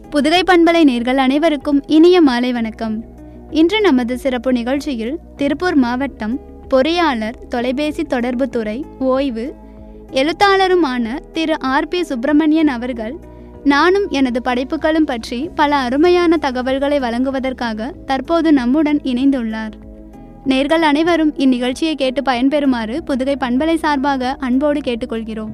புதுகை பண்பலை நேர்கள் அனைவருக்கும் இனிய மாலை வணக்கம் இன்று நமது சிறப்பு நிகழ்ச்சியில் திருப்பூர் மாவட்டம் பொறியாளர் தொலைபேசி தொடர்பு துறை ஓய்வு எழுத்தாளருமான திரு ஆர் பி சுப்பிரமணியன் அவர்கள் நானும் எனது படைப்புகளும் பற்றி பல அருமையான தகவல்களை வழங்குவதற்காக தற்போது நம்முடன் இணைந்துள்ளார் நேர்கள் அனைவரும் இந்நிகழ்ச்சியை கேட்டு பயன்பெறுமாறு புதுகை பண்பலை சார்பாக அன்போடு கேட்டுக்கொள்கிறோம்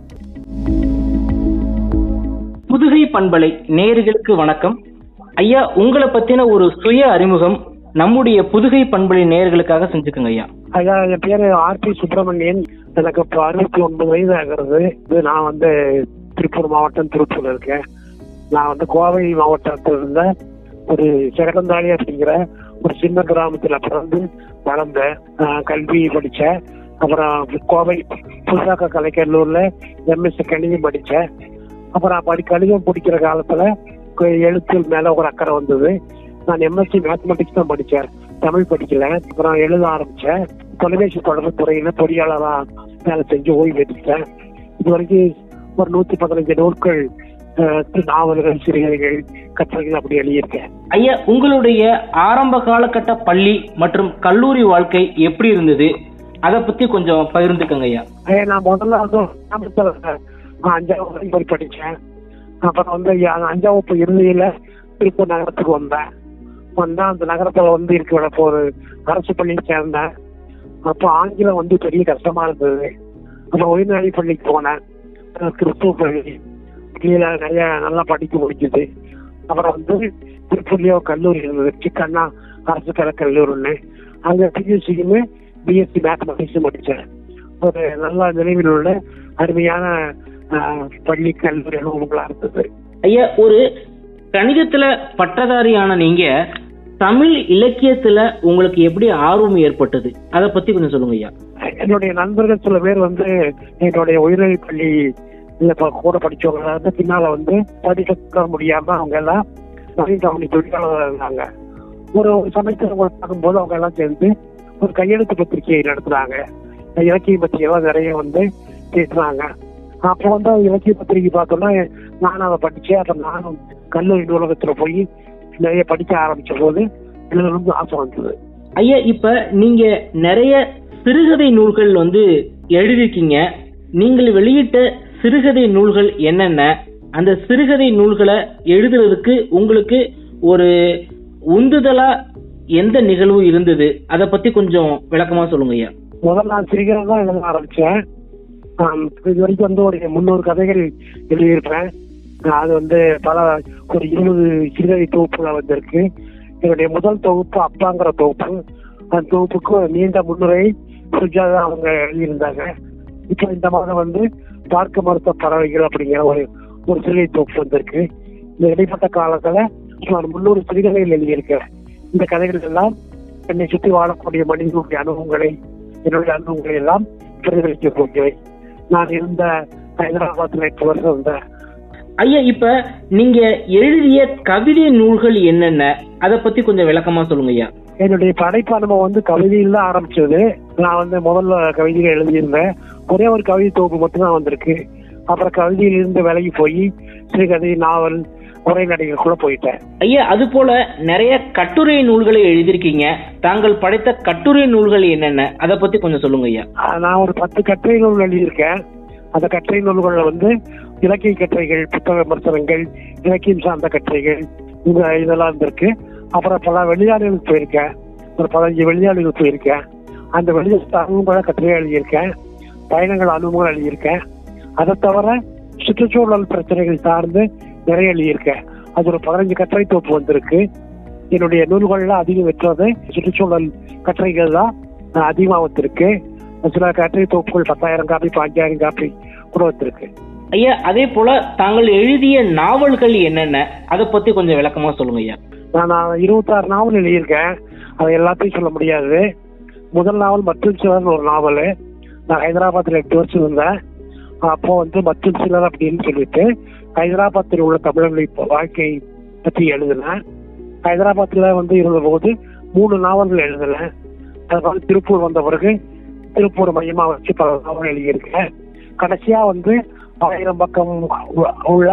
புதுகை பண்பலை நேயர்களுக்கு வணக்கம் ஐயா உங்களை பத்தின ஒரு சுய அறிமுகம் நம்முடைய புதுகை பண்பலை நேயர்களுக்காக செஞ்சுக்கோங்க ஐயா ஐயா என் பேரு ஆர்பி சுப்பிரமணியன் எனக்கு இப்போ அறுபத்தி ஒன்பது வயது ஆகிறது இது நான் வந்து திருப்பூர் மாவட்டம் திருப்பூர்ல இருக்கேன் நான் வந்து கோவை மாவட்டத்தில் இருந்த ஒரு செகடந்தாளி அப்படிங்கிற ஒரு சின்ன கிராமத்துல பிறந்து வளர்ந்தேன் ஆஹ் கல்வி படித்தேன் அப்புறம் கோவை புதுசாக்க கலைக்கல்லூர்ல எம்எஸ்சி கணிதம் படித்தேன் அப்புறம் படி கணிதம் படிக்கிற காலத்துல கு- எழுத்து மேல ஒரு அக்கறை வந்தது நான் எம்எஸ்சி மேத்தமெட்டிக்ஸ் தான் படித்தேன் தமிழ் படிக்கல அப்புறம் எழுத ஆரம்பிச்சேன் தொலைபேசி தொடர்பு துறையில பொறியாளரா வேலை செஞ்சு ஓய்வு எடுத்தேன் இது வரைக்கும் ஒரு நூத்தி பதினஞ்சு நூல்கள் அஹ், நாவல்கள் சிறுகதைகள் கட்டுரைகள் அப்படி எழுதியிருக்கேன் ஐயா உங்களுடைய ஆரம்ப காலகட்ட பள்ளி மற்றும் கல்லூரி வாழ்க்கை எப்படி இருந்தது அதை பத்தி கொஞ்சம் பகிர்ந்துக்கங்க ஐயா ஐயா, நான் முதல்ல வந்து கிராமத்துல நான் அஞ்சாவது வரைக்கும் போய் படித்தேன் அப்புறம் வந்து யா- அஞ்சாம் வகுப்பு இறுதியில திருப்பூர் நகரத்துக்கு வந்தேன் வந்தா அந்த நகரத்துல வந்து இருக்கிற ஒரு அரசு பள்ளியில் சேர்ந்தேன் அப்போ ஆங்கிலம் வந்து பெரிய கஷ்டமா இருந்தது அப்புறம் உயர்நிலை பள்ளிக்கு போனேன் அஹ் கிறிஸ்துவ பள்ளி கீழே நிறைய நல்லா படிக்க முடிஞ்சது அப்புறம் வந்து திருப்பூர்லயே ஒரு கல்லூரி இருந்தது சிக்கண்ணா அரசு கலை கல்லூரின்னு அங்க பிஎஸ்சிக்குமே பிஎஸ்சி மேத்தமெட்டிக்ஸ் முடிச்சேன் ஒரு நல்ல நிலைவில் உள்ள அருமையான ஆஹ், பள்ளி கல்லூரி அனுபவங்களா இருந்தது ஐயா ஒரு கணிதத்துல பட்டதாரியான நீங்க தமிழ் இலக்கியத்துல உங்களுக்கு எப்படி ஆர்வம் ஏற்பட்டது அதை பத்தி கொஞ்சம் சொல்லுங்க ஐயா என்னுடைய நண்பர்கள் சில பேர் வந்து என்னுடைய உயர்நிலை பள்ளி இல்ல இப்ப கூட படிச்சவங்க வந்து பின்னால வந்து படிக்க முடியாம அவங்க எல்லாம் நவீன கவனி தொழிலாளர் இருந்தாங்க ஒரு ஒரு சமயத்தில் உங்களை பார்க்கும்போது அவங்க எல்லாம் சேர்ந்து ஒரு கையெழுத்து பத்திரிகையை நடத்துறாங்க இலக்கிய பத்திரிகைலாம் நிறைய வந்து பேசுறாங்க அப்போ வந்து அந்த இலக்கிய பத்திரிகை பார்த்தோம்னா நானும் அதை படிச்சேன் அப்புறம் நானும் கல்லூரி நூலகத்துல போய் நிறைய படிக்க ஆரம்பிச்ச போது எழுதணும்னு ஆசை வந்தது ஐயா இப்ப நீங்க நிறைய சிறுகதை நூல்கள் வந்து எழுதிருக்கீங்க நீங்கள் வெளியிட்ட சிறுகதை நூல்கள் என்னென்ன அந்த சிறுகதை நூல்களை எழுதுறதுக்கு உங்களுக்கு ஒரு உந்துதலா எந்த நிகழ்வு இருந்தது அதை பத்தி கொஞ்சம் விளக்கமா சொல்லுங்க ஐயா முதல்ல நான் சிரிக்கிறதா தான் எழுத ஆரம்பிச்சேன் ஆம், இது வரைக்கும் வந்து ஒரு முந்நூறு கதைகள் எழுதியிருப்பேன் ஆஹ் அது வந்து பல ஒரு இருபது சிறுகதை தொகுப்புல வந்திருக்கு என்னுடைய முதல் தொகுப்பு அப்பாங்கிற தொகுப்பு அந்த தொகுப்புக்கு நீண்ட முன்னுரை சுஜாதா அவங்க எழுதியிருந்தாங்க இப்போ இந்த மாதம் வந்து பார்க்க மறுத்த பறவைகள் அப்படிங்கிற ஒரு ஒரு சிறுகதை தொகுப்பு வந்திருக்கு இந்த இடைப்பட்ட காலத்துல சுமார் முந்நூறு சிறுகதைகள் எழுதியிருக்கேன் இந்த கதைகள் எல்லாம் என்னை சுற்றி வாழக்கூடிய மனிதனுடைய அனுபவங்களை என்னுடைய அனுபவங்களை எல்லாம் பிரதிபலிக்கக்கூடியவை நான் இருந்த ஹைதராபாத்ல எட்டு வருஷம் இருந்தேன் ஐயா இப்ப நீங்க எழுதிய கவிதை நூல்கள் என்னென்ன அதை பத்தி கொஞ்சம் விளக்கமா சொல்லுங்க ஐயா என்னுடைய படைப்பு அனுபவம் வந்து கவிதையில் தான் ஆரம்பிச்சது நான் வந்து முதல்ல கவிதைகள் எழுதியிருந்தேன் ஒரே ஒரு கவிதை தொகுப்பு மட்டும்தான் வந்திருக்கு அப்புறம் கவிதையில் இருந்து விலகி போய் சிறுகதை நாவல் உரைநடைகளுக்குள்ள போயிட்டேன் ஐயா அது போல நிறைய கட்டுரை நூல்களை எழுதியிருக்கீங்க தாங்கள் படைத்த கட்டுரை நூல்கள் என்னென்ன அதை பத்தி கொஞ்சம் சொல்லுங்க ஐயா ஆஹ் நான் ஒரு பத்து கட்டுரை நூல் எழுதியிருக்கேன் அந்த கட்டுரை நூல்கள்ல வந்து இலக்கிய கட்டுரைகள் புத்தக விமர்சனங்கள் இலக்கியம் சார்ந்த கட்டுரைகள் இந்த இதெல்லாம் இருந்திருக்கு அப்புறம் பல வெளிநாடுகளுக்கு போயிருக்கேன் ஒரு பதினஞ்சு வெளிநாடுகளுக்கு போயிருக்கேன் அந்த வெளிநாட்டு அனுபவங்களை கட்டுரை எழுதியிருக்கேன் பயணங்கள் அனுபவங்கள் எழுதியிருக்கேன் அதை தவிர சுற்றுச்சூழல் பிரச்சனைகள் சார்ந்து நிறைய எழுதியிருக்கேன் அது ஒரு பதினஞ்சு கட்டுரை தொகுப்பு வந்திருக்கு என்னுடைய நூல்கள்ல அதிகம் வெற்றது சுற்றுச்சூழல் கட்டுரைகள் தான் அஹ், அதிகமா வந்திருக்கு சில கட்டுரை தொகுப்புகள் பத்தாயிரம் காப்பி பாஞ்சாயிரம் காப்பி கூட வந்திருக்கு ஐயா அதே போல தாங்கள் எழுதிய நாவல்கள் என்னென்ன அதை பத்தி கொஞ்சம் விளக்கமா சொல்லுங்க ஐயா நான் நான் இருபத்தாறு நாவல் எழுதியிருக்கேன் அதை எல்லாத்தையும் சொல்ல முடியாது முதல் நாவல் மற்றும் சிலர் ஒரு நாவல் நான் ஹைதராபாத்தில் எட்டு வருஷம் இருந்தேன் அப்போ வந்து மற்றும் சிலர் அப்படின்னு சொல்லிட்டு ஹைதராபாத்தில் உள்ள தமிழர்களின் வாழ்க்கை பற்றி எழுதினேன் ஹைதராபாத்தில் வந்து இருந்தபோது மூணு நாவல்கள் எழுதினேன் அதுக்கப்புறம் திருப்பூர் வந்த பிறகு திருப்பூர் மையமா வச்சு பல நாவல் எழுதியிருக்கேன் கடைசியா வந்து ஆயிரம் பக்கம் உ- உள்ள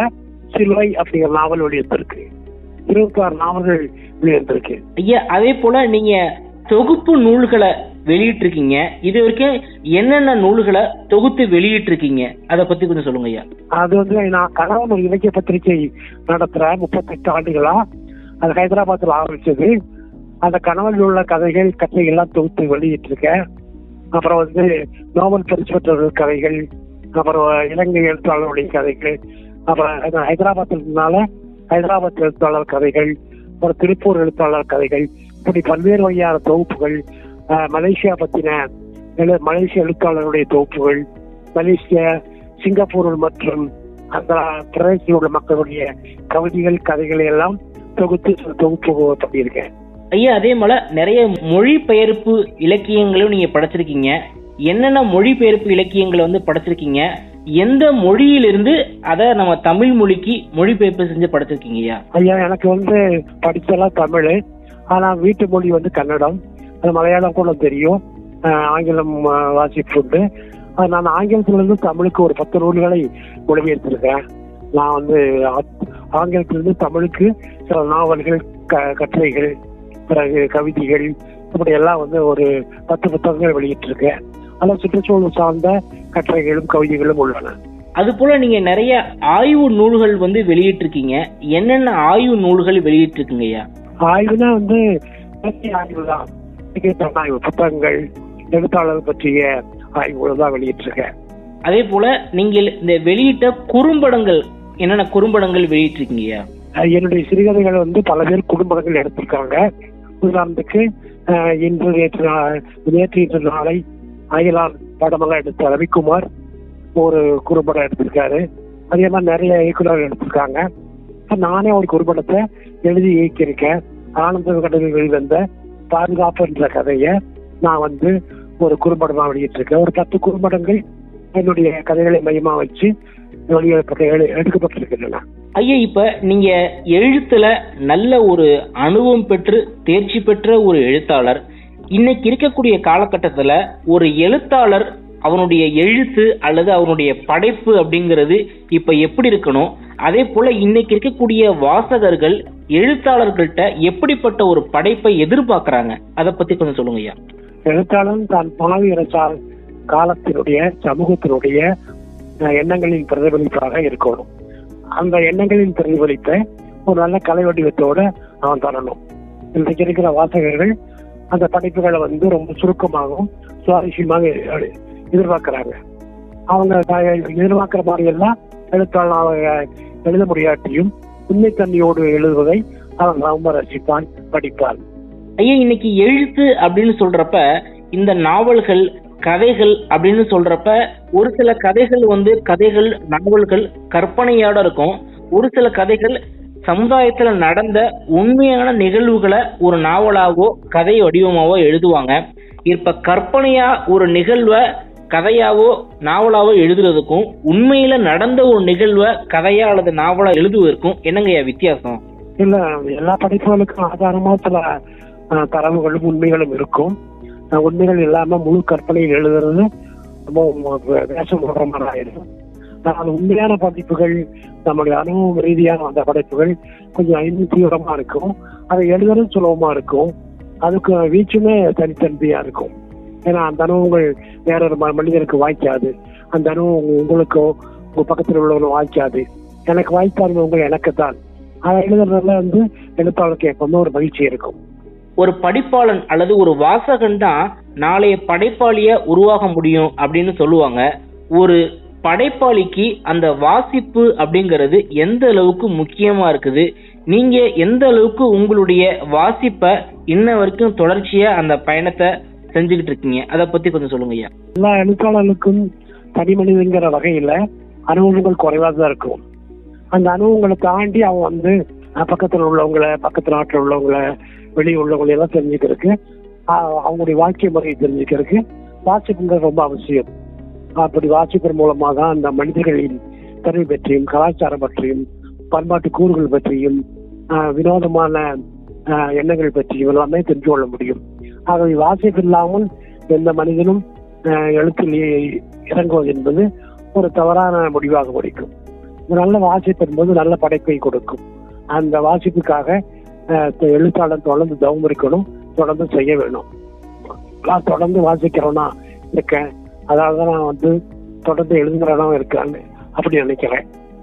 சிலுவை அப்படிங்கிற நாவல் வெளியிருந்திருக்கு இருபத்தி ஆறு நாவல்கள் வெளியிருந்திருக்கு ஐயா அதே போல நீங்க தொகுப்பு நூல்களை வெளியிட்டிருக்கீங்க இது வரைக்கும் என்னென்ன நூல்களை தொகுத்து வெளியிட்டிருக்கீங்க அதை பத்தி கொஞ்சம் சொல்லுங்க ஐயா அது வந்து நான் கணவன் ஒரு இலக்கிய பத்திரிகை நடத்துறேன் முப்பத்தெட்டு ஆண்டுகளா அது ஹைதராபாத்தில் ஆரம்பிச்சது அந்த கணவனில் உள்ள கதைகள் கதைகள் எல்லாம் தொகுத்து வெளியிட்டு இருக்கேன் அப்புறம் வந்து நோபல் பரிசு பெற்றவர்கள் கதைகள் அப்புறம் இலங்கை எழுத்தாளருடைய கதைகள் அப்புறம் அது ஹைதராபாத்தில் இருந்தனால ஹைதராபாத் எழுத்தாளர் கதைகள் அப்புறம் திருப்பூர் எழுத்தாளர் கதைகள் இப்படி பல்வேறு வகையான தொகுப்புகள் அஹ், மலேசியா பத்தின எழு- மலேசிய எழுத்தாளருடைய தொகுப்புகள் மலேசியா சிங்கப்பூர் மற்றும் அந்த பிரதேசத்தில் உள்ள மக்களுடைய கவிதைகள் கதைகளை எல்லாம் தொகுத்து தொகுப்பு பண்ணியிருக்கேன் ஐயா அதே போல நிறைய மொழிபெயர்ப்பு இலக்கியங்களும் நீங்க படைச்சிருக்கீங்க என்னென்ன மொழிபெயர்ப்பு இலக்கியங்களை வந்து படைச்சிருக்கீங்க எந்த மொழியிலிருந்து அதை நம்ம தமிழ் மொழிக்கு மொழிபெயர்ப்பு செஞ்சு படைச்சிருக்கீங்க ஐயா ஐயா எனக்கு வந்து படிச்செல்லாம் தமிழ் ஆனா வீட்டு மொழி வந்து கன்னடம் அது மலையாளம் கூட தெரியும் அஹ் ஆங்கிலம் அஹ், வாசிப்பு உண்டு அது நான் ஆங்கிலத்துல இருந்து தமிழுக்கு ஒரு பத்து நூல்களை மொழிபெயர்த்திருக்கேன் நான் வந்து ஆ- ஆங்கிலத்திலிருந்து தமிழுக்கு சில நாவல்கள் க- கட்டுரைகள் பிறகு கவிதைகள் இப்படி எல்லாம் வந்து ஒரு பத்து புத்தகங்கள் வெளியிட்டிருக்கேன் அதில் சுற்றுச்சூழல் சார்ந்த கட்டுரைகளும் கவிதைகளும் உள்ளன அது போல நீங்க நிறைய ஆய்வு நூல்கள் வந்து வெளியிட்டிருக்கீங்க என்னென்ன ஆய்வு நூல்கள் வெளியிட்டிருக்கீங்க ஐயா ஆய்வுனா வந்து இலக்கிய ஆய்வு தான் இலக்கிய ஆய்வு புத்தகங்கள் எழுத்தாளர் பற்றிய ஆய்வுகள் தான் வெளியிட்டிருக்கேன் அதே போல நீங்கள் இந்த வெளியிட்ட குறும்படங்கள் என்னென்ன குறும்படங்கள் வெளியிட்டிருக்கீங்க ஐயா அஹ் என்னுடைய சிறுகதைகள் வந்து பல பேர் குடும்பங்கள் எடுத்திருக்காங்க உதாரணத்துக்கு அஹ், இன்று நேற்று நா- நேற்று இன்று நாளை அயலார் படமெல்லாம் எடுத்த ரவிக்குமார் ஒரு குறும்படம் எடுத்திருக்காரு அதே மாதிரி நிறைய இயக்குநர்கள் எடுத்திருக்காங்க நானே ஒரு குறும்படத்தை எழுதி இயக்கியிருக்கேன் ஆனந்த கடலில் வெளிவந்த பாதுகாப்பு என்ற கதையை நான் வந்து ஒரு குறும்படமா வெளியிட்டிருக்கேன் ஒரு பத்து குறும்படங்கள் என்னுடைய கதைகளை மையமா வச்சு வெளியிடப்பட்ட எழு- எடுக்கப்பட்டிருக்கின்றன ஐயா இப்ப நீங்க எழுத்துல நல்ல ஒரு அனுபவம் பெற்று தேர்ச்சி பெற்ற ஒரு எழுத்தாளர் இன்னைக்கு இருக்கக்கூடிய காலகட்டத்துல ஒரு எழுத்தாளர் அவனுடைய எழுத்து அல்லது அவனுடைய படைப்பு அப்படிங்கிறது இப்ப எப்படி இருக்கணும் அதே போல இன்னைக்கு இருக்கக்கூடிய வாசகர்கள் எழுத்தாளர்கள்ட்ட எப்படிப்பட்ட ஒரு படைப்பை எதிர்பார்க்கறாங்க அதை பத்தி கொஞ்சம் சொல்லுங்க ஐயா எழுத்தாளன் தான் பாவிக்கிற சா- காலத்தினுடைய சமூகத்தினுடைய அஹ், எண்ணங்களின் பிரதிபலிப்பாக இருக்கணும் அந்த எண்ணங்களின் பிரதிபலிப்பை ஒரு நல்ல கலை வடிவத்தோட அவன் தரணும் இன்றைக்கு இருக்கிற வாசகர்கள் அந்த படைப்புகளை வந்து ரொம்ப சுருக்கமாகவும் சுவாரஸ்யமாக எ- எதிர்பார்க்கறாங்க அவங்க த- எதிர்பார்க்கிற மாதிரி எல்லாம் எழுத்தாளர் அவங்க எழுத முடியாட்டியும் உண்மைத்தன்மையோடு எழுதுவதை அவன் ரொம்ப ரசிப்பான் படிப்பான் ஐயா இன்னைக்கு எழுத்து அப்படின்னு சொல்றப்ப இந்த நாவல்கள் கதைகள் அப்படின்னு சொல்றப்ப ஒரு சில கதைகள் வந்து கதைகள் நாவல்கள் கற்பனையோட இருக்கும் ஒரு சில கதைகள் சமுதாயத்துல நடந்த உண்மையான நிகழ்வுகளை ஒரு நாவலாவோ கதை வடிவமாவோ எழுதுவாங்க இப்ப கற்பனையா ஒரு நிகழ்வை கதையாவோ நாவலாவோ எழுதுறதுக்கும் உண்மையில நடந்த ஒரு நிகழ்வை கதையா அல்லது நாவலா எழுதுவதற்கும் என்னங்கய்யா வித்தியாசம் இல்ல எல்லா படைப்புகளுக்கும் ஆதாரமா சில அஹ், தரவுகளும் உண்மைகளும் இருக்கும் அஹ், உண்மைகள் இல்லாம முழு கற்பனையில் எழுதுறது ரொம்ப ம- வேஷம் போடுற மாதிரி ஆயிடும் ஆனால் உண்மையான படைப்புகள் நம்முடைய அனுபவம் ரீதியான அந்த படைப்புகள் கொஞ்சம் ஐநூத்தியோரமா இருக்கும் அதை எழுதுறது சுலபமா இருக்கும் அதுக்கு வீச்சுமே தனித்தன்மையா இருக்கும் ஏன்னா அந்த அனுபவங்கள் வேறொரு ம- மனிதனுக்கு வாய்க்காது அந்த அனுபவம் உங்களுக்கோ உங்க பக்கத்தில் உள்ளவங்களும் வாய்க்காது எனக்கு வாய்த்த அனுபவங்கள் எனக்கு தான் அதை எழுதுறதுல வந்து எழுத்தாளருக்கு எப்பவுமே ஒரு மகிழ்ச்சி இருக்கும் ஒரு படிப்பாளன் அல்லது ஒரு வாசகன் தான் நாளைய படைப்பாளிய உருவாக முடியும் அப்படின்னு சொல்லுவாங்க ஒரு படைப்பாளிக்கு அந்த வாசிப்பு அப்படிங்கிறது எந்த அளவுக்கு முக்கியமா இருக்குது நீங்க எந்த அளவுக்கு உங்களுடைய வாசிப்பை இன்ன வரைக்கும் தொடர்ச்சியா அந்த பயணத்தை செஞ்சுக்கிட்டு இருக்கீங்க அதை பத்தி கொஞ்சம் சொல்லுங்க ஐயா எல்லா எழுத்தாளர்களுக்கும் தனி மனிதங்கிற வகையில அனுபவங்கள் குறைவா தான் இருக்கும் அந்த அனுபவங்களை தாண்டி அவன் வந்து அஹ், பக்கத்துல உள்ளவங்களை பக்கத்து நாட்டுல உள்ளவங்களை வெளியே உள்ளவங்களை எல்லாம் தெரிஞ்சுக்கிறதுக்கு அஹ், அவங்களுடைய வாழ்க்கை முறையை தெரிஞ்சுக்கிறதுக்கு வாசிப்புங்கிறது ரொம்ப அவசியம் அப்படி வாசிப்பதன் மூலமாக தான் அந்த மனிதர்களின் திறமை பற்றியும் கலாச்சாரம் பற்றியும் பண்பாட்டு கூறுகள் பற்றியும் அஹ், வினோதமான அஹ், எண்ணங்கள் பற்றியும் எல்லாமே தெரிந்து கொள்ள முடியும் ஆகவே வாசிப்பு இல்லாமல் எந்த மனிதனும் அஹ், எழுத்தில் இ- இறங்குவது என்பது ஒரு தவறான முடிவாக முடிக்கும் நல்ல வாசிப்பின் போது நல்ல படைப்பை கொடுக்கும் அந்த வாசிப்புக்காக அஹ், எழுத்தாளர் தொடர்ந்து தவம் இருக்கணும் தொடர்ந்து செய்ய வேணும் நான் தொடர்ந்து வாசிக்கிறவனா இருக்கேன் அதாவது நான் வந்து தொடர்ந்து எழுதுகிறவனா இருக்கான்னு அப்படி நினைக்கிறேன்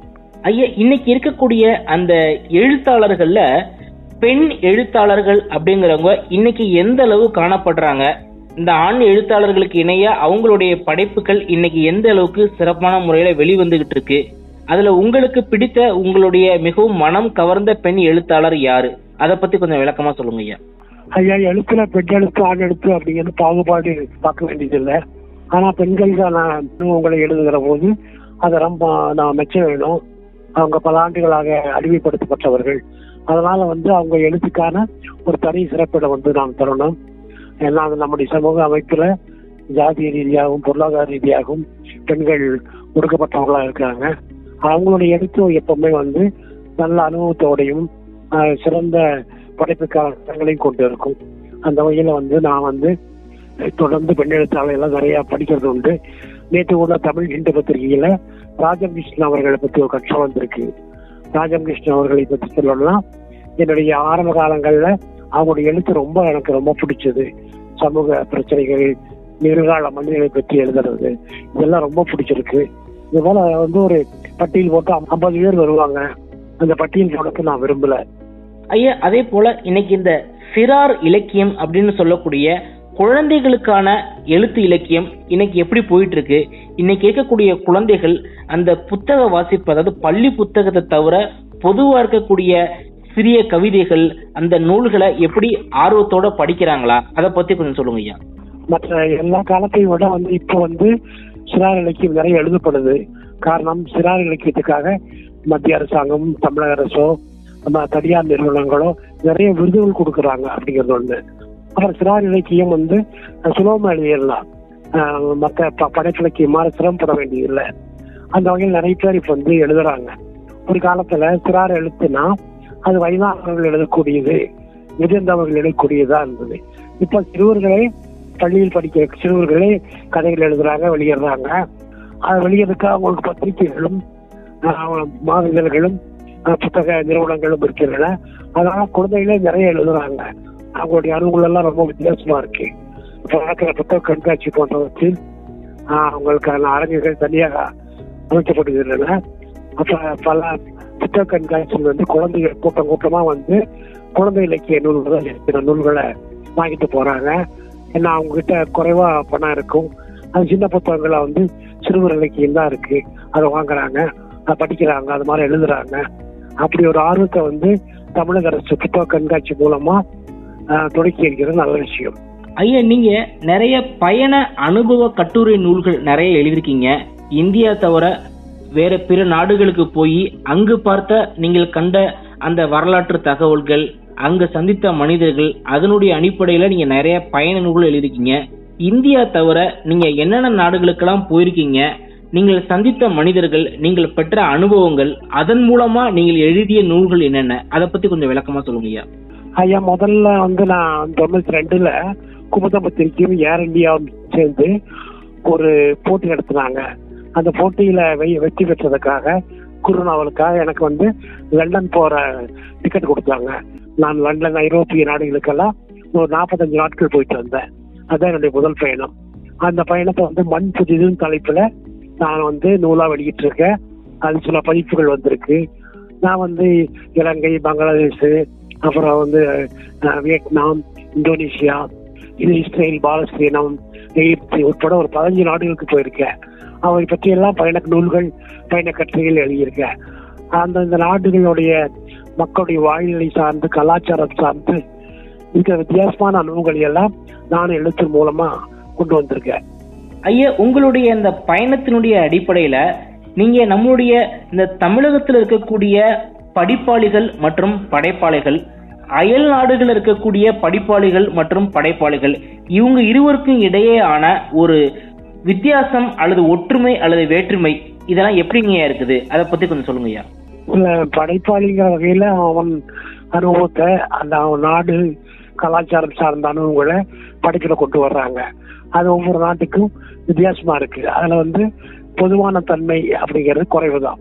ஐயா இன்னைக்கு இருக்கக்கூடிய அந்த எழுத்தாளர்கள்ல பெண் எழுத்தாளர்கள் அப்படிங்கிறவங்க இன்னைக்கு எந்த அளவு காணப்படுறாங்க இந்த ஆண் எழுத்தாளர்களுக்கு இணையா அவங்களுடைய படைப்புகள் இன்னைக்கு எந்த அளவுக்கு சிறப்பான முறையில வெளிவந்துகிட்டு இருக்கு அதுல உங்களுக்கு பிடித்த உங்களுடைய மிகவும் மனம் கவர்ந்த பெண் எழுத்தாளர் யாரு அதை பத்தி கொஞ்சம் விளக்கமா சொல்லுங்க ஐயா ஐயா எழுத்துல பெண் எழுத்து ஆண் எழுத்து அப்படிங்கிறது பாகுபாடு பார்க்க வேண்டியதில்லை ஆனா பெண்கள் தான் நான் உங்களை எழுதுகிற போது அதை ரொம்ப நான் மெச்ச வேணும் அவங்க பல ஆண்டுகளாக அடிமைப்படுத்தப்பட்டவர்கள் அதனால வந்து அவங்க எழுத்துக்கான ஒரு தனி சிறப்பிடம் வந்து நாம் தரணும் ஏன்னா அது நம்முடைய சமூக அமைப்புல ஜாதிய ரீதியாகவும் பொருளாதார ரீதியாகவும் பெண்கள் ஒடுக்கப்பட்டவங்களா இருக்காங்க அவங்களுடைய எழுத்து எப்பவுமே வந்து நல்ல அனுபவத்தோடையும் ஆஹ், சிறந்த படைப்புக்கான திறன்களையும் கொண்டு இருக்கும் அந்த வகையில வந்து நான் வந்து தொடர்ந்து பெண் எழுத்தாளர் எல்லாம் நிறைய படிக்கிறது உண்டு நேற்று கூட தமிழ் ஹிந்து பத்திரிகையில ராஜம் கிருஷ்ணன் அவர்களை பத்தி ஒரு கட்சம் வந்திருக்கு ராஜம் கிருஷ்ணன் அவர்களை பத்தி சொல்லணும்னா என்னுடைய ஆரம்ப காலங்கள்ல அவங்களுடைய எழுத்து ரொம்ப எனக்கு ரொம்ப பிடிச்சது சமூக பிரச்சனைகள் நிகழ்கால மனிதர்களை பற்றி எழுதுறது இதெல்லாம் ரொம்ப பிடிச்சிருக்கு இது போல வந்து ஒரு பட்டியல் போட்டு ஐம்பது பேர் வருவாங்க அந்த பட்டியல் போடக்கு நான் விரும்பல ஐயா அதே போல இன்னைக்கு இந்த சிறார் இலக்கியம் அப்படின்னு சொல்லக்கூடிய குழந்தைகளுக்கான எழுத்து இலக்கியம் இன்னைக்கு எப்படி போயிட்டு இருக்கு இன்னைக்கு இருக்கக்கூடிய குழந்தைகள் அந்த புத்தக வாசிப்பு அதாவது பள்ளி புத்தகத்தை தவிர பொதுவா இருக்கக்கூடிய சிறிய கவிதைகள் அந்த நூல்களை எப்படி ஆர்வத்தோட படிக்கிறாங்களா அதை பத்தி கொஞ்சம் சொல்லுங்க ஐயா மற்ற எல்லா காலத்தையும் விட வந்து இப்போ வந்து சிறார் இலக்கியம் நிறைய எழுதப்படுது காரணம் சிறார் இலக்கியத்துக்காக மத்திய அரசாங்கம் தமிழக அரசோ நம்ம தனியார் நிறுவனங்களோ நிறைய விருதுகள் கொடுக்கறாங்க அப்படிங்கிறது ஒண்ணு அப்புறம் சிறார் இலக்கியம் வந்து சுலபமா எழுதிடலாம் ஆஹ் மற்ற ப- படைப்பிலக்கியம் மாதிரி சிரமப்பட வேண்டியதில்லை அந்த வகையில் நிறைய பேர் இப்ப வந்து எழுதுறாங்க ஒரு காலத்துல சிறார் எழுத்துனா அது வயதானவர்கள் எழுதக்கூடியது முதிர்ந்தவர்கள் எழுதக்கூடியதா இருந்தது இப்ப சிறுவர்களே பள்ளியில் படிக்கிற சிறுவர்களே கதைகள் எழுதுறாங்க வெளியிடுறாங்க அது வெளியிடுறதுக்கு அவங்களுக்கு பத்திரிகைகளும் ஆஹ், மாதங்களும் ஆஹ், புத்தக நிறுவனங்களும் இருக்கின்றன அதனால குழந்தைகளே நிறைய எழுதுறாங்க அவங்களுடைய அனுகூலம் எல்லாம் ரொம்ப வித்தியாசமா இருக்கு இப்ப நடக்கிற புத்தக கண்காட்சி போன்றவற்றில் ஆஹ், அவங்களுக்கான அரங்குகள் தனியாக அமைக்கப்படுகின்றன அப்ப பல புத்தக கண்காட்சியில் வந்து குழந்தைகள் கூட்டம் கூட்டமா வந்து குழந்தை இலக்கிய நூல்கள் இருக்கிற நூல்களை வாங்கிட்டு போறாங்க ஏன்னா அவங்க கிட்ட குறைவா பணம் இருக்கும் அது சின்ன புத்தகங்களை வந்து சிறுவர் இலக்கியம் தான் இருக்கு அதை வாங்குறாங்க அதை படிக்கிறாங்க அது மாதிரி எழுதுறாங்க அப்படி ஒரு ஆர்வத்தை வந்து தமிழக அரசு புத்தக கண்காட்சி மூலமா ஆஹ், தொடக்கி இருக்கிறது நல்ல விஷயம் ஐயா நீங்க நிறைய பயண அனுபவ கட்டுரை நூல்கள் நிறைய எழுதியிருக்கீங்க இந்தியா தவிர வேற பிற நாடுகளுக்கு போய் அங்கு பார்த்த நீங்கள் கண்ட அந்த வரலாற்று தகவல்கள் அங்க சந்தித்த மனிதர்கள் அதனுடைய அடிப்படையில நீங்க நிறைய பயண நூல்கள் எழுதியிருக்கீங்க இந்தியா தவிர நீங்க என்னென்ன நாடுகளுக்கெல்லாம் போயிருக்கீங்க நீங்கள் சந்தித்த மனிதர்கள் நீங்கள் பெற்ற அனுபவங்கள் அதன் மூலமா நீங்கள் எழுதிய நூல்கள் என்னென்ன அதை பத்தி கொஞ்சம் விளக்கமா சொல்லுங்க ஐயா ஐயா முதல்ல வந்து நான் தொண்ணூத்தி ரெண்டுல குமுத பத்திரிக்கையும் ஏர் இந்தியாவும் சேர்ந்து ஒரு போட்டி நடத்தினாங்க அந்த போட்டியில வெ- வெற்றி பெற்றதுக்காக குருநாவலுக்காக எனக்கு வந்து லண்டன் போற டிக்கெட் கொடுத்தாங்க நான் லண்டன் ஐரோப்பிய நாடுகளுக்கெல்லாம் ஒரு நாற்பத்தஞ்சு நாட்கள் போயிட்டு வந்தேன் அதான் என்னுடைய முதல் பயணம் அந்த பயணத்தை வந்து மண் புதிதுன்னு தலைப்புல நான் வந்து நூலா வெளியிட்டு இருக்கேன் அது சில பதிப்புகள் வந்திருக்கு நான் வந்து இலங்கை பங்களாதேஷ் அப்புறம் வந்து அஹ், வியட்நாம் இந்தோனேஷியா இது இஸ்ரேல் பாலஸ்தீனம் எகிப்து உட்பட ஒரு பதினஞ்சு நாடுகளுக்கு போயிருக்கேன் அவை பற்றி எல்லாம் பயண நூல்கள் பயண கட்டுரைகள் எழுதியிருக்கேன் அந்தந்த நாடுகளுடைய மக்களுடைய வாழ்நிலை சார்ந்து கலாச்சாரம் சார்ந்து இருக்கிற வித்தியாசமான அனுபவங்களை எல்லாம் நான் எழுத்து மூலமா கொண்டு வந்திருக்கேன் ஐயா உங்களுடைய இந்த பயணத்தினுடைய அடிப்படையில நீங்க நம்மளுடைய இந்த தமிழகத்தில் இருக்கக்கூடிய படிப்பாளிகள் மற்றும் படைப்பாளிகள் அயல் நாடுகள் இருக்கக்கூடிய படிப்பாளிகள் மற்றும் படைப்பாளிகள் இவங்க இருவருக்கும் இடையேயான ஒரு வித்தியாசம் அல்லது ஒற்றுமை அல்லது வேற்றுமை இதெல்லாம் எப்படிங்க இருக்குது அதை பத்தி கொஞ்சம் சொல்லுங்க ஐயா இல்ல படைப்பாளிங்கிற வகையில அவன் அனுபவத்தை அந்த அவன் நாடு கலாச்சாரம் சார்ந்த அனுபவங்களை படைப்புல கொண்டு வர்றாங்க அது ஒவ்வொரு நாட்டுக்கும் வித்தியாசமா இருக்கு அதுல வந்து பொதுவான தன்மை அப்படிங்கிறது குறைவுதான்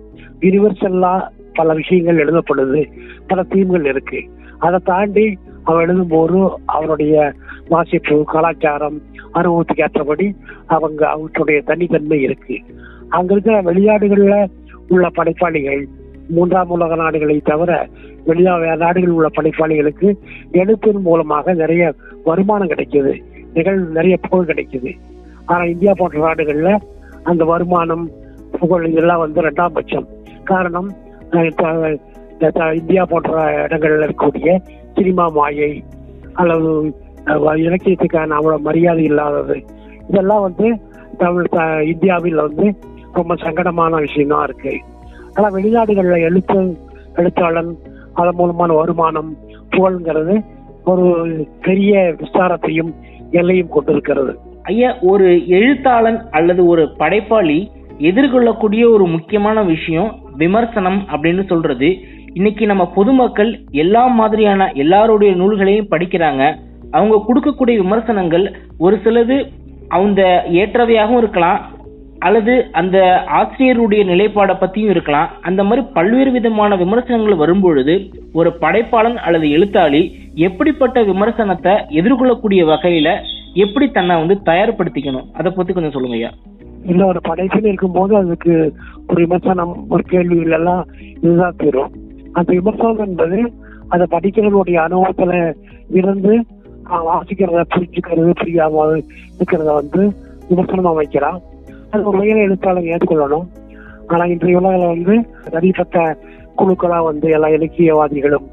யூனிவர்சல்லா பல விஷயங்கள் எழுதப்படுது பல தீம்கள் இருக்கு அதை தாண்டி அவன் எழுதும்போது அவருடைய வாசிப்பு கலாச்சாரம் அனுபவத்துக்கு ஏற்றபடி அவங்க அவற்றுடைய தனித்தன்மை இருக்கு அங்க இருக்கிற வெளிநாடுகள்ல உள்ள படைப்பாளிகள் மூன்றாம் உலக நாடுகளை தவிர வெளியா நாடுகளில் உள்ள படைப்பாளிகளுக்கு எழுத்தின் மூலமாக நிறைய வருமானம் கிடைக்குது நிகழ் நிறைய புகழ் கிடைக்குது ஆனா இந்தியா போன்ற நாடுகள்ல அந்த வருமானம் புகழ் இதெல்லாம் வந்து ரெண்டாம் பட்சம் காரணம் அஹ், த- த- த- இந்தியா போன்ற இடங்கள்ல இருக்கக்கூடிய சினிமா மாயை அல்லது அஹ், இலக்கியத்துக்கான அவ்வளவு மரியாதை இல்லாதது இதெல்லாம் வந்து தமிழ் த- இந்தியாவில் வந்து ரொம்ப சங்கடமான விஷயம் தான் இருக்கு ஆனா வெளிநாடுகள்ல எழுத்து எழுத்தாளன் அதன் மூலமான வருமானம் புகழ்ங்கிறது ஒரு பெரிய விஸ்தாரத்தையும் எல்லையும் கொண்டிருக்கிறது ஐயா ஒரு எழுத்தாளன் அல்லது ஒரு படைப்பாளி எதிர்கொள்ளக்கூடிய ஒரு முக்கியமான விஷயம் விமர்சனம் அப்படின்னு சொல்றது இன்னைக்கு நம்ம பொதுமக்கள் எல்லா மாதிரியான எல்லாருடைய நூல்களையும் படிக்கிறாங்க அவங்க கொடுக்கக்கூடிய விமர்சனங்கள் ஒரு சிலது அவங்க ஏற்றவையாகவும் இருக்கலாம் அல்லது அந்த ஆசிரியருடைய நிலைப்பாடை பத்தியும் இருக்கலாம் அந்த மாதிரி பல்வேறு விதமான விமர்சனங்கள் வரும்பொழுது ஒரு படைப்பாளன் அல்லது எழுத்தாளி எப்படிப்பட்ட விமர்சனத்தை எதிர்கொள்ளக்கூடிய வகையில எப்படி தன்னை வந்து தயார்படுத்திக்கணும் அதை பத்தி கொஞ்சம் சொல்லுங்க ஐயா இல்ல ஒரு படைப்புன்னு இருக்கும்போது அதுக்கு ஒரு விமர்சனம் ஒரு கேள்விகள் எல்லாம் இதுதான் தீரும் அந்த விமர்சனம் என்பது அதை படிக்கிறவனுடைய அனுபவத்துல இருந்து அவன் வாசிக்கிறத புரிஞ்சுக்கிறது புரியாம இருக்கிறத வந்து விமர்சனமா வைக்கிறான் அது ஒரு வகையில எழுத்தாளர் ஏற்றுக்கொள்ளணும் ஆனா இன்றைய உலகில் வந்து தனிப்பட்ட குழுக்களா வந்து எல்லா இலக்கியவாதிகளும்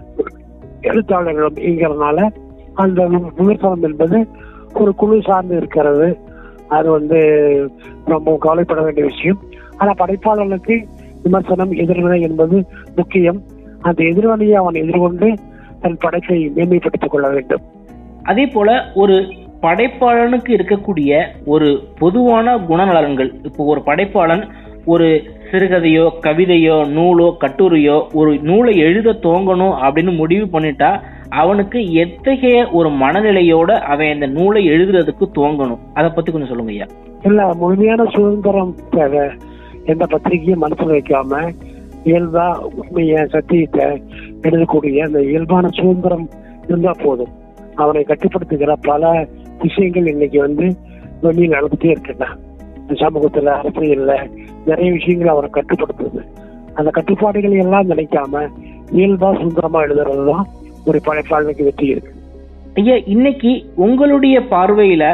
எழுத்தாளர்களும் இயங்கிறதுனால அந்த வி- விமர்சனம் என்பது ஒரு குழு சார்ந்து இருக்கிறது அது வந்து ரொம்ப கவலைப்பட வேண்டிய விஷயம் ஆனா படைப்பாளர்களுக்கு விமர்சனம் எதிர்வினை என்பது முக்கியம் அந்த எதிர்வினையை அவன் எதிர்கொண்டு தன் படைப்பை மேன்மைப்படுத்திக் கொள்ள வேண்டும் அதே போல ஒரு படைப்பாளனுக்கு இருக்கக்கூடிய ஒரு பொதுவான குணநலன்கள் இப்போ ஒரு படைப்பாளன் ஒரு சிறுகதையோ கவிதையோ நூலோ கட்டுரையோ ஒரு நூலை எழுத துவங்கணும் அப்படின்னு முடிவு பண்ணிட்டா அவனுக்கு எத்தகைய ஒரு மனநிலையோட அவன் இந்த நூலை எழுதுறதுக்கு துவங்கணும் அதை பத்தி கொஞ்சம் சொல்லுங்க ஐயா இல்ல முழுமையான சுதந்திரம் தேவை எந்த பத்திரிகையும் மனசுல வைக்காம இயல்பா உண்மைய சத்தியத்தை எழுதக்கூடிய அந்த இயல்பான சுதந்திரம் இருந்தா போதும் அவனை கட்டுப்படுத்துகிற பல விஷயங்கள் இன்னைக்கு வந்து வெளியில் நடந்துட்டே இருக்கின்றன சமூகத்துல அரசியல்ல நிறைய விஷயங்கள் அவரை கட்டுப்படுத்துது அந்த கட்டுப்பாடுகளை எல்லாம் நினைக்காம இயல்பா சுதந்திரமா எழுதுறதுதான் ஒரு படைப்பாளனுக்கு வெற்றி இருக்கு ஐயா இன்னைக்கு உங்களுடைய பார்வையில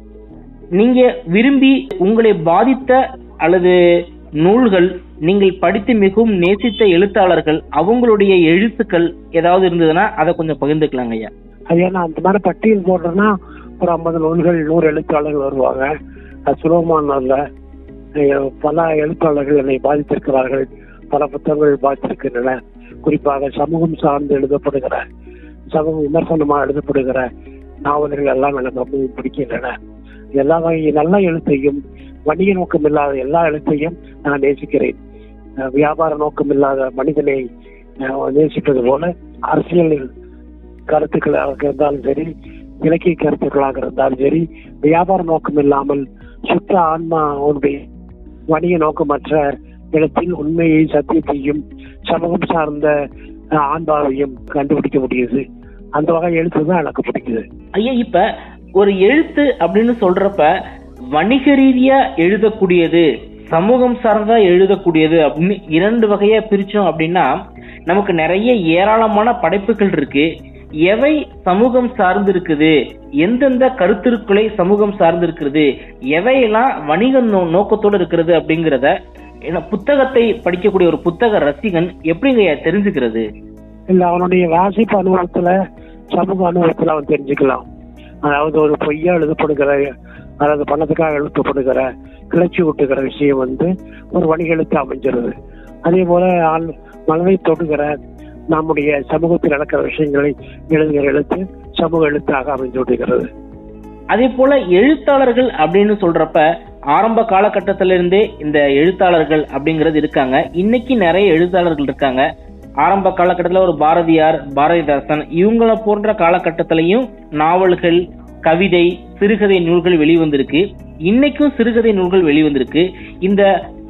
நீங்க விரும்பி உங்களை பாதித்த அல்லது நூல்கள் நீங்கள் படித்து மிகவும் நேசித்த எழுத்தாளர்கள் அவங்களுடைய எழுத்துக்கள் ஏதாவது இருந்ததுன்னா அதை கொஞ்சம் பகிர்ந்துக்கலாங்க ஐயா அது ஏன்னா அந்த மாதிரி பட்டியல் போடுறேன்னா ஒரு ஐம்பது நூல்கள் நூறு எழுத்தாளர்கள் வருவாங்க அது சுலபமான அல்ல அஹ் பல எழுத்தாளர்கள் என்னை பாதித்திருக்கிறார்கள் பல புத்தகங்கள் பாதித்திருக்கின்றன குறிப்பாக சமூகம் சார்ந்து எழுதப்படுகிற சமூக விமர்சனமா எழுதப்படுகிற நாவல்கள் எல்லாம் எனக்கு ரொம்ப பிடிக்கின்றன எல்லா வகை நல்ல எழுத்தையும் வணிக நோக்கம் இல்லாத எல்லா எழுத்தையும் நான் நேசிக்கிறேன் அஹ் வியாபார நோக்கம் இல்லாத மனிதனை அஹ் நேசிப்பது போல அரசியலில் கருத்துக்களாக இருந்தாலும் சரி இலக்கிய கருத்துக்களாக இருந்தாலும் சரி வியாபார நோக்கம் இல்லாமல் சுத்த ஆன்மா அவனுடைய வணிக நோக்கமற்ற இடத்தில் உண்மையை சத்தியத்தையும் சமூகம் சார்ந்த அஹ், ஆன்மாவையும் கண்டுபிடிக்க முடியுது அந்த வகை எழுத்து தான் எனக்கு பிடிக்குது ஐயா இப்ப ஒரு எழுத்து அப்படின்னு சொல்றப்ப வணிக ரீதியா எழுதக்கூடியது சமூகம் சார்ந்தா எழுதக்கூடியது அப்படின்னு இரண்டு வகையா பிரிச்சோம் அப்படின்னா நமக்கு நிறைய ஏராளமான படைப்புகள் இருக்கு எவை சமூகம் சார்ந்து இருக்குது எந்தெந்த கருத்துருக்களை சமூகம் சார்ந்து இருக்கிறது எவையெல்லாம் வணிக நோ- நோக்கத்தோட இருக்கிறது அப்படிங்கிறத ஏன்னா புத்தகத்தை படிக்கக்கூடிய ஒரு புத்தக ரசிகன் எப்படிங்க ஐயா தெரிஞ்சுக்கிறது இல்ல அவனுடைய வாசிப்பு அனுபவத்துல சமூக அனுபவத்துல அவன் தெரிஞ்சுக்கலாம் அதாவது ஒரு பொய்யா எழுதப்படுகிற அதாவது பணத்துக்காக எழுதப்படுகிற கிளர்ச்சி ஊட்டுகிற விஷயம் வந்து ஒரு வணிக எழுத்து அமைஞ்சிருது அதே போல ஆள் மனதை தொடுகிற நம்முடைய சமூகத்தில் நடக்கிற விஷயங்களை எழுதுகிற எழுத்து சமூக எழுத்தாக அமைஞ்சு விடுகிறது அதே போல எழுத்தாளர்கள் அப்படின்னு சொல்றப்ப ஆரம்ப காலகட்டத்தில இருந்தே இந்த எழுத்தாளர்கள் அப்படிங்கிறது இருக்காங்க இன்னைக்கு நிறைய எழுத்தாளர்கள் இருக்காங்க ஆரம்ப காலகட்டத்தில் ஒரு பாரதியார் பாரதிதாசன் இவங்கள போன்ற காலகட்டத்திலையும் நாவல்கள் கவிதை சிறுகதை நூல்கள் வெளிவந்திருக்கு இன்னைக்கும் சிறுகதை நூல்கள் வெளிவந்திருக்கு இந்த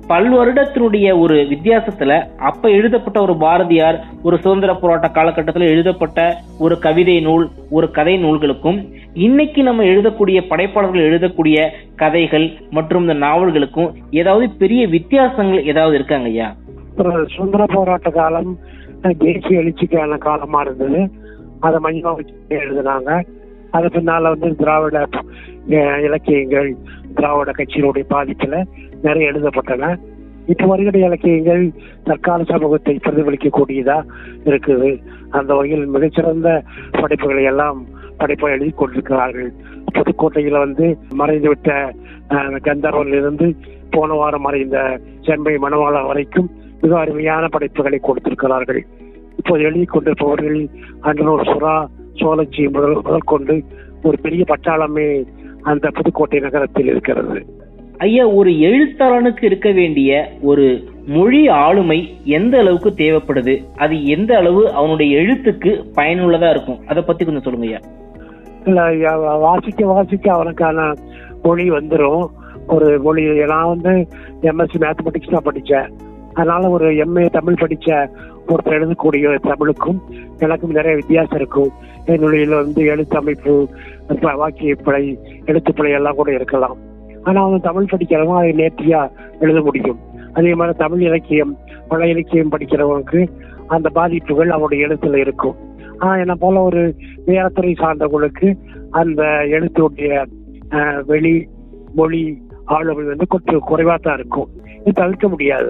பல் வருடத்தினுடைய ஒரு வித்தியாசத்துல அப்ப எழுதப்பட்ட ஒரு பாரதியார் ஒரு சுதந்திர போராட்ட காலகட்டத்தில் எழுதப்பட்ட ஒரு கவிதை நூல் ஒரு கதை நூல்களுக்கும் இன்னைக்கு நம்ம எழுதக்கூடிய படைப்பாளர்கள் எழுதக்கூடிய கதைகள் மற்றும் இந்த நாவல்களுக்கும் ஏதாவது பெரிய வித்தியாசங்கள் ஏதாவது இருக்காங்க ஐயா ஒரு சுதந்திர போராட்ட காலம் அஹ், தேசிய எழுச்சிக்கான காலமா இருந்தது அதை மையமா வச்சு எழுதினாங்க அது பின்னால வந்து திராவிட அஹ், இலக்கியங்கள் திராவிட கட்சியினுடைய பாதிப்புல நிறைய எழுதப்பட்டன இப்ப வருகிற இலக்கியங்கள் தற்கால சமூகத்தை பிரதிபலிக்கக்கூடியதா இருக்குது அந்த வகையில் மிகச்சிறந்த படைப்புகளை எல்லாம் படைப்பை எழுதி கொண்டிருக்கிறார்கள் புதுக்கோட்டையில வந்து மறைந்துவிட்ட அஹ், கந்தர்வனில் இருந்து போன வாரம் மறைந்த செம்பை மணவாளா வரைக்கும் மிக அருமையான படைப்புகளை கொடுத்திருக்கிறார்கள் இப்போது எழுதி கொண்டிருப்பவர்கள் அன்றனூர் சுறா சோழச்சி முதல் முதல் கொண்டு ஒரு பெரிய பட்டாளமே அந்த புதுக்கோட்டை நகரத்தில் இருக்கிறது ஐயா ஒரு எழுத்தாளனுக்கு இருக்க வேண்டிய ஒரு மொழி ஆளுமை எந்த அளவுக்கு தேவைப்படுது அது எந்த அளவு அவனுடைய எழுத்துக்கு பயனுள்ளதா இருக்கும் அதை பத்தி கொஞ்சம் சொல்லுங்க ஐயா இல்ல யா- வாசிக்க வாசிக்க அவனுக்கான மொழி வந்துடும் ஒரு மொழி நான் வந்து எம்எஸ்சி மேத்தமெட்டிக்ஸ் தான் படித்தேன் அதனால ஒரு எம்ஏ தமிழ் படிச்ச ஒருத்தர் எழுதக்கூடிய தமிழுக்கும் எனக்கும் நிறைய வித்தியாசம் இருக்கும் என்னுடைய வந்து எழுத்தமைப்பு ப- வாக்கிய பிழை எழுத்துப்பிழை எல்லாம் கூட இருக்கலாம் ஆனா அவன் தமிழ் படிக்கிறவன் அதை நேர்த்தியா எழுத முடியும் அதே மாதிரி தமிழ் இலக்கியம் பல இலக்கியம் படிக்கிறவனுக்கு அந்த பாதிப்புகள் அவனுடைய எழுத்துல இருக்கும் ஆனா என்ன போல ஒரு வேற துறை சார்ந்தவங்களுக்கு அந்த எழுத்துடைய அஹ், வெளி மொழி ஆளுமை வந்து கொஞ்சம் குறைவா தான் இருக்கும் இது தவிர்க்க முடியாது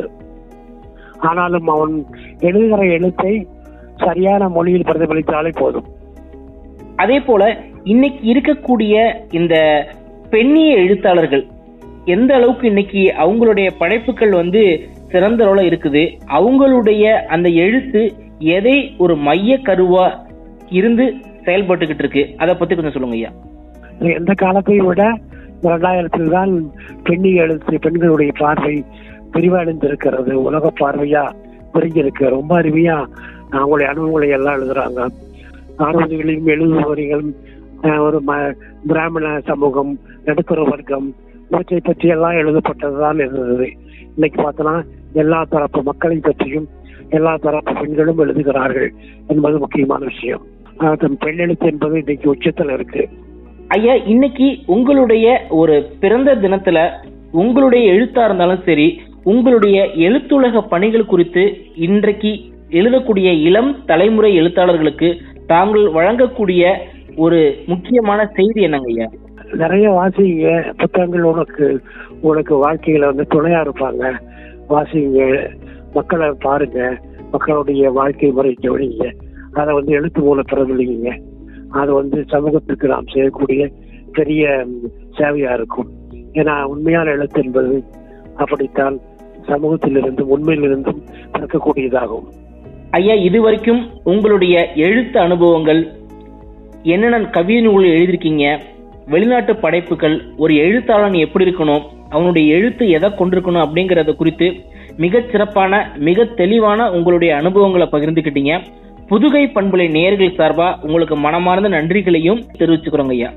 ஆனாலும் அவன் எழுதுகிற எழுத்தை சரியான மொழியில் பிரதிபலித்தாலே போதும் அதே போல இன்னைக்கு இருக்கக்கூடிய இந்த பெண்ணிய எழுத்தாளர்கள் எந்த அளவுக்கு இன்னைக்கு அவங்களுடைய படைப்புகள் வந்து சிறந்த அளவுல இருக்குது அவங்களுடைய அந்த எழுத்து எதை ஒரு மைய கருவா இருந்து செயல்பட்டுக்கிட்டு இருக்கு அதை பத்தி கொஞ்சம் சொல்லுங்க ஐயா எந்த காலத்தையும் விட இரண்டாயிரத்தில் தான் பெண்ணி எழுத்து பெண்களுடைய பார்வை விரிவடைந்திருக்கிறது உலக பார்வையா விரிஞ்சிருக்கு ரொம்ப அருமையா அவங்களுடைய அனுபவங்களை எல்லாம் எழுதுறாங்க அறுபதுகளிலும் எழுபதுகளிலும் அஹ், ஒரு ம- பிராமண சமூகம் நடுத்தர வர்க்கம் இவற்றை பற்றி எல்லாம் எழுதப்பட்டதுதான் இருந்தது இன்னைக்கு பார்த்தோன்னா எல்லா தரப்பு மக்களை பற்றியும் எல்லா தரப்பு பெண்களும் எழுதுகிறார்கள் என்பது முக்கியமான விஷயம் அஹ், தன் பெண் எழுத்து என்பது இன்னைக்கு உச்சத்துல இருக்கு ஐயா இன்னைக்கு உங்களுடைய ஒரு பிறந்த தினத்துல உங்களுடைய எழுத்தா இருந்தாலும் சரி உங்களுடைய எழுத்துலக பணிகள் குறித்து இன்றைக்கு எழுதக்கூடிய இளம் தலைமுறை எழுத்தாளர்களுக்கு தாங்கள் வழங்கக்கூடிய ஒரு முக்கியமான செய்தி என்னங்க ஐயா நிறைய வாசிங்க புத்தகங்கள் உனக்கு உனக்கு வாழ்க்கையில வந்து துணையா இருப்பாங்க வாசிங்க மக்களை பாருங்க மக்களுடைய வாழ்க்கை முறை கவனிங்க அதை வந்து எழுத்து மூலம் பிரதிலிங்க அது வந்து சமூகத்துக்கு நாம் செய்யக்கூடிய பெரிய ம், சேவையா இருக்கும் ஏன்னா உண்மையான எழுத்து என்பது அப்படித்தான் சமூகத்திலிருந்தும் உண்மையிலிருந்தும் பிறக்கக்கூடியதாகும் ஐயா இதுவரைக்கும் உங்களுடைய எழுத்து அனுபவங்கள் என்னென்ன கவிதை நூல்கள் எழுதியிருக்கீங்க வெளிநாட்டு படைப்புகள் ஒரு எழுத்தாளன் எப்படி இருக்கணும் அவனுடைய எழுத்து எதை கொண்டிருக்கணும் அப்படிங்கறத குறித்து மிகச் சிறப்பான மிக தெளிவான உங்களுடைய அனுபவங்களை பகிர்ந்துக்கிட்டீங்க புதுகை பண்புலை நேயர்கள் சார்பா உங்களுக்கு மனமார்ந்த நன்றிகளையும் தெரிவிச்சுக்கிறோங்க ஐயா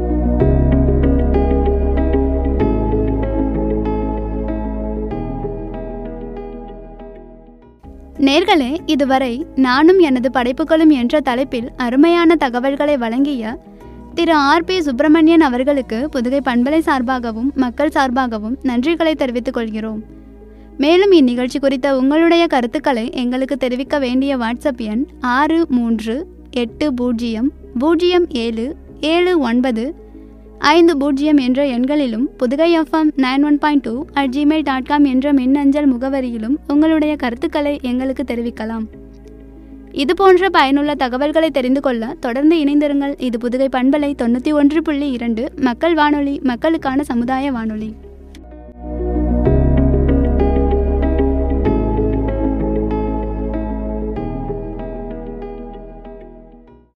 நேர்களே இதுவரை நானும் எனது படைப்புகளும் என்ற தலைப்பில் அருமையான தகவல்களை வழங்கிய திரு ஆர் பி சுப்பிரமணியன் அவர்களுக்கு புதுகை பண்பலை சார்பாகவும் மக்கள் சார்பாகவும் நன்றிகளை தெரிவித்துக் கொள்கிறோம் மேலும் இந்நிகழ்ச்சி குறித்த உங்களுடைய கருத்துக்களை எங்களுக்கு தெரிவிக்க வேண்டிய வாட்ஸ்அப் எண் ஆறு மூன்று எட்டு பூஜ்ஜியம் பூஜ்ஜியம் ஏழு ஏழு ஒன்பது ஐந்து பூஜ்ஜியம் என்ற எண்களிலும் Pudugai FM nine one point two at Gmail dot com என்ற மின்னஞ்சல் முகவரியிலும் உங்களுடைய கருத்துக்களை எங்களுக்கு தெரிவிக்கலாம் இது போன்ற பயனுள்ள தகவல்களை தெரிந்து கொள்ள தொடர்ந்து இணைந்திருங்கள் இது புதுகை பண்பலை தொண்ணூற்றி ஒன்று புள்ளி இரண்டு மக்கள் வானொலி மக்களுக்கான சமுதாய வானொலி